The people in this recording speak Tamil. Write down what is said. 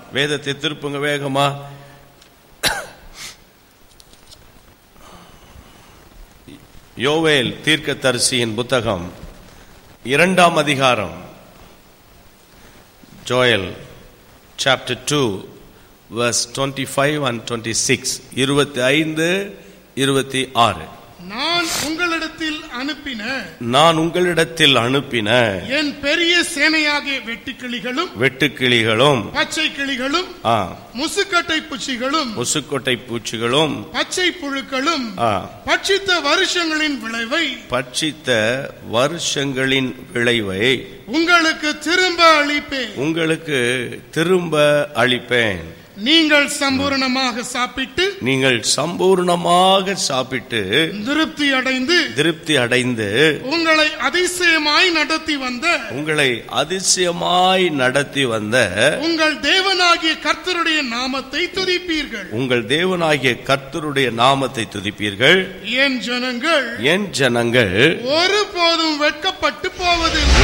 வேதத்தை திருப்புங்க வேகமா யோவேல் தீர்க்கதரிசியின் புத்தகம் இரண்டாம் அதிகாரம் Joel chapter two verse 25 and 26 இருபத்தி ஐந்து இருபத்தி ஆறு நான் உங்களிடத்தில் அனுப்பின நான் உங்களிடத்தில் அனுப்பின என் பெரிய சேனையாகிய வெட்டுக்கிளிகளும் வெட்டுக்கிளிகளும் பச்சை கிளிகளும் ஆ, முசுக்கட்டை பூச்சிகளும் முசுக்கொட்டை பூச்சிகளும் பச்சை புழுக்களும் ஆ, பட்சித்த வருஷங்களின் விளைவை பட்சித்த வருஷங்களின் விளைவை உங்களுக்கு திரும்ப அளிப்பேன் உங்களுக்கு திரும்ப அளிப்பேன் நீங்கள் சம்பூரணமாக சாப்பிட்டு நீங்கள் சம்பூர்ணமாக சாப்பிட்டு திருப்தி அடைந்து திருப்தி அடைந்து உங்களை அதிசயமாய் நடத்தி வந்த உங்களை அதிசயமாய் நடத்தி வந்த உங்கள் தேவனாகிய கர்த்தருடைய நாமத்தை துதிப்பீர்கள் உங்கள் தேவனாகிய கர்த்தருடைய நாமத்தை துதிப்பீர்கள் என் ஜனங்கள் என் ஜனங்கள் ஒருபோதும் வெட்கப்பட்டு போவதில்லை